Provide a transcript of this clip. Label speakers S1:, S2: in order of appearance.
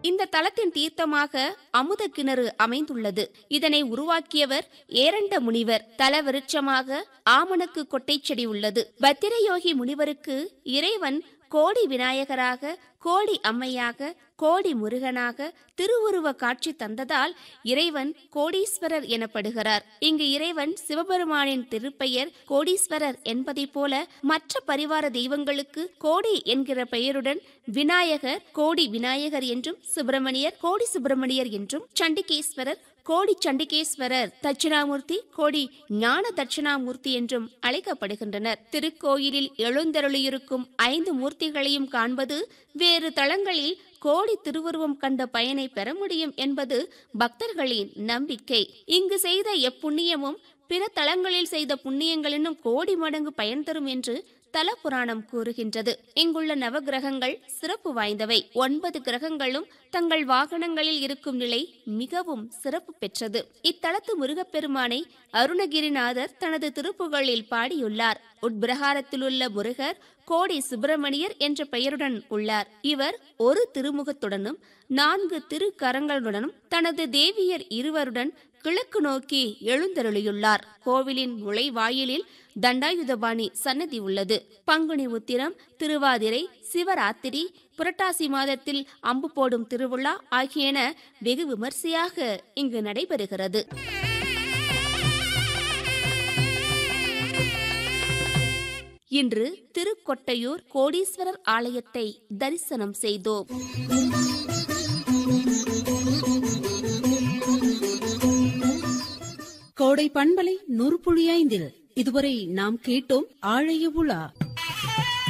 S1: இந்த தலத்தின் தீர்த்தமாக அமுத கிணறு அமைந்துள்ளது இதனை உருவாக்கியவர் ஏரண்ட முனிவர் தல விருட்சமாக ஆமணக்கு கொட்டை செடி உள்ளது பத்திரயோகி முனிவருக்கு இறைவன் கோடி விநாயகராக கோடி அம்மையாக கோடி முருகனாக திருவுருவ காட்சி தந்ததால் இறைவன் கோடீஸ்வரர் எனப்படுகிறார் இங்கு இறைவன் சிவபெருமானின் திருப்பெயர் கோடீஸ்வரர் என்பதைப் போல மற்ற பரிவார தெய்வங்களுக்கு கோடி என்கிற பெயருடன் விநாயகர் கோடி விநாயகர் என்றும் சுப்பிரமணியர் கோடி சுப்பிரமணியர் என்றும் சண்டிகேஸ்வரர் கோடி சண்டிகேஸ்வரர் தட்சிணாமூர்த்தி கோடி ஞான தட்சிணாமூர்த்தி என்றும் அழைக்கப்படுகின்றனர் திருக்கோயிலில் எழுந்தருளியிருக்கும் ஐந்து மூர்த்திகளையும் காண்பது வேறு தளங்களில் கோடி திருவுருவம் கண்ட பயனை பெற முடியும் என்பது பக்தர்களின் நம்பிக்கை இங்கு செய்த எப்புண்ணியமும் பிற தலங்களில் செய்த புண்ணியங்களினும் கோடி மடங்கு பயன் தரும் என்று தல புராணம் கூறுகின்றது இங்குள்ள நவகிரகங்கள் சிறப்பு வாய்ந்தவை ஒன்பது கிரகங்களும் தங்கள் வாகனங்களில் இருக்கும் நிலை மிகவும் சிறப்பு பெற்றது இத்தலத்து முருகப்பெருமானை அருணகிரிநாதர் தனது திருப்புகளில் பாடியுள்ளார் உட்பிரகாரத்திலுள்ள முருகர் கோடி சுப்பிரமணியர் என்ற பெயருடன் உள்ளார் இவர் ஒரு திருமுகத்துடனும் நான்கு திருக்கரங்களுடனும் தனது தேவியர் இருவருடன் கிழக்கு நோக்கி எழுந்தருளியுள்ளார் கோவிலின் நுழைவாயிலில் தண்டாயுதபாணி சன்னதி உள்ளது பங்குனி உத்திரம் திருவாதிரை சிவராத்திரி புரட்டாசி மாதத்தில் அம்பு போடும் திருவிழா ஆகியன வெகு விமர்சையாக இங்கு நடைபெறுகிறது இன்று திருக்கொட்டையூர் கோடீஸ்வரர் ஆலயத்தை தரிசனம் செய்தோம்
S2: கோடை பண்பலை நூறு புள்ளி ஐந்தில் இதுவரை நாம் கேட்டோம் ஆழைய உலா